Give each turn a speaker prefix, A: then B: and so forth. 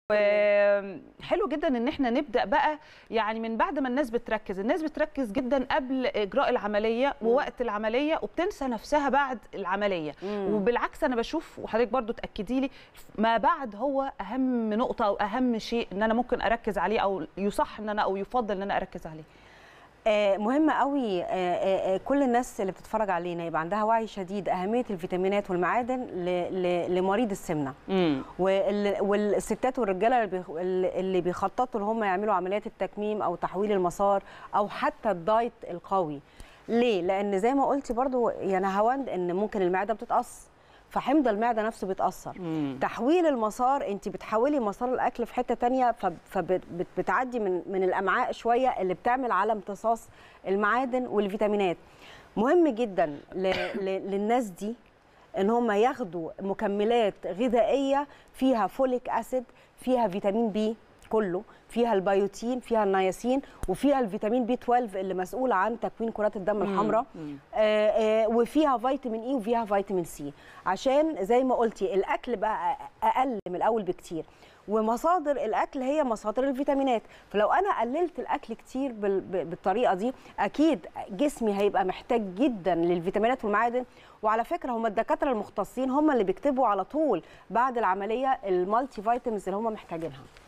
A: حلو جدا ان احنا نبدا بقى يعني من بعد ما الناس بتركز الناس بتركز جدا قبل اجراء العمليه ووقت العمليه وبتنسى نفسها بعد العمليه
B: مم.
A: وبالعكس انا بشوف وحضرتك برضو تاكدي لي ما بعد هو اهم نقطه او اهم شيء ان انا ممكن اركز عليه او يصح ان انا او يفضل ان انا اركز عليه
B: آه، مهم قوي آه، آه، آه، كل الناس اللي بتتفرج علينا يبقى عندها وعي شديد اهميه الفيتامينات والمعادن ل- ل- لمريض السمنه وال- والستات والرجاله اللي بيخ- اللي بيخططوا ان هم يعملوا عمليات التكميم او تحويل المسار او حتى الدايت القوي ليه لان زي ما قلتي برضو يعني هوند ان ممكن المعده بتتقص فحمض المعده نفسه بيتاثر تحويل المسار انت بتحولي مسار الاكل في حته تانية فبتعدي من من الامعاء شويه اللي بتعمل على امتصاص المعادن والفيتامينات مهم جدا ل- ل- للناس دي ان هم ياخدوا مكملات غذائيه فيها فوليك اسيد فيها فيتامين بي كله فيها البيوتين فيها النياسين وفيها الفيتامين بي 12 اللي مسؤول عن تكوين كرات الدم الحمراء آه، آه، وفيها فيتامين اي وفيها فيتامين سي عشان زي ما قلتي الاكل بقى اقل من الاول بكتير ومصادر الاكل هي مصادر الفيتامينات فلو انا قللت الاكل كتير بال- ب- بالطريقه دي اكيد جسمي هيبقى محتاج جدا للفيتامينات والمعادن وعلى فكره هم الدكاتره المختصين هم اللي بيكتبوا على طول بعد العمليه المالتي فيتامينز اللي هم محتاجينها